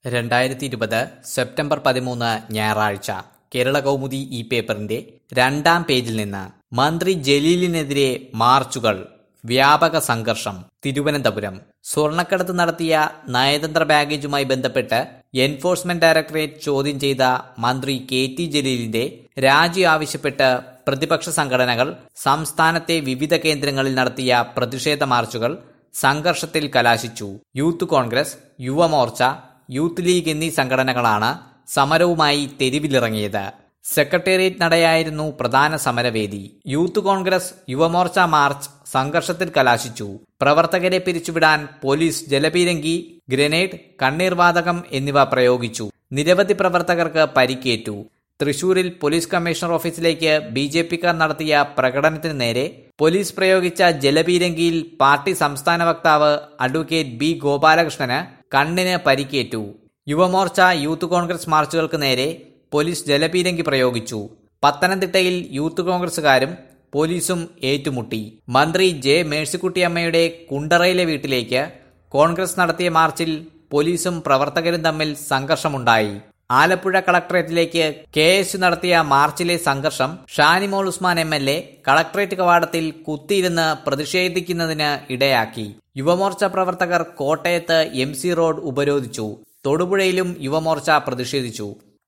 രണ്ടായിരത്തി ഇരുപത് സെപ്റ്റംബർ പതിമൂന്ന് ഞായറാഴ്ച കേരള കൗമുദി ഈ പേപ്പറിന്റെ രണ്ടാം പേജിൽ നിന്ന് മന്ത്രി ജലീലിനെതിരെ മാർച്ചുകൾ വ്യാപക സംഘർഷം തിരുവനന്തപുരം സ്വർണ്ണക്കടത്ത് നടത്തിയ നയതന്ത്ര ബാഗേജുമായി ബന്ധപ്പെട്ട് എൻഫോഴ്സ്മെന്റ് ഡയറക്ടറേറ്റ് ചോദ്യം ചെയ്ത മന്ത്രി കെ ടി ജലീലിന്റെ രാജി ആവശ്യപ്പെട്ട് പ്രതിപക്ഷ സംഘടനകൾ സംസ്ഥാനത്തെ വിവിധ കേന്ദ്രങ്ങളിൽ നടത്തിയ പ്രതിഷേധ മാർച്ചുകൾ സംഘർഷത്തിൽ കലാശിച്ചു youth Congress Yuvamorcha youth league എന്നീ സംഘടനകളാണ് സമരവുമായി തെരുവിലിറങ്ങിയത് സെക്രട്ടേറിയറ്റ് നടയായിരുന്നു പ്രധാന സമരവേദി യൂത്ത് കോൺഗ്രസ് യുവമോർച്ച മാർച്ച് സംഘർഷത്തിൽ കലാശിച്ചു പ്രവർത്തകരെ പിരിച്ചുവിടാൻ പോലീസ് ജലപീരങ്കി ഗ്രനേഡ് കണ്ണീർവാതകം എന്നിവ പ്രയോഗിച്ചു നിരവധി പ്രവർത്തകർക്ക് പരിക്കേറ്റു തൃശൂരിൽ പോലീസ് കമ്മീഷണർ ഓഫീസിലേക്ക് ബി ജെ പിക്കാർ നടത്തിയ പ്രകടനത്തിന് നേരെ പോലീസ് പ്രയോഗിച്ച ജലപീരങ്കിയിൽ പാർട്ടി സംസ്ഥാന വക്താവ് അഡ്വക്കേറ്റ് ബി ഗോപാലകൃഷ്ണന് കണ്ണിന് പരിക്കേറ്റു യുവമോർച്ച യൂത്ത് കോൺഗ്രസ് മാർച്ചുകൾക്ക് നേരെ പോലീസ് ജലപീരങ്കി പ്രയോഗിച്ചു പത്തനംതിട്ടയിൽ യൂത്ത് കോൺഗ്രസുകാരും പോലീസും ഏറ്റുമുട്ടി മന്ത്രി ജെ മേഴ്സിക്കുട്ടിയമ്മയുടെ കുണ്ടറയിലെ വീട്ടിലേക്ക് കോൺഗ്രസ് നടത്തിയ മാർച്ചിൽ പോലീസും പ്രവർത്തകരും തമ്മിൽ സംഘർഷമുണ്ടായി ആലപ്പുഴ കളക്ടറേറ്റിലേക്ക് കെ എസ് നടത്തിയ മാർച്ചിലെ സംഘർഷം Shanimol Usman M L A collectorate കവാടത്തിൽ കുത്തിയിരുന്ന് പ്രതിഷേധിക്കുന്നതിന് ഇടയാക്കി യുവമോർച്ച പ്രവർത്തകർ കോട്ടയത്ത് എം സി റോഡ് ഉപരോധിച്ചു തൊടുപുഴയിലും യുവമോർച്ച പ്രതിഷേധിച്ചു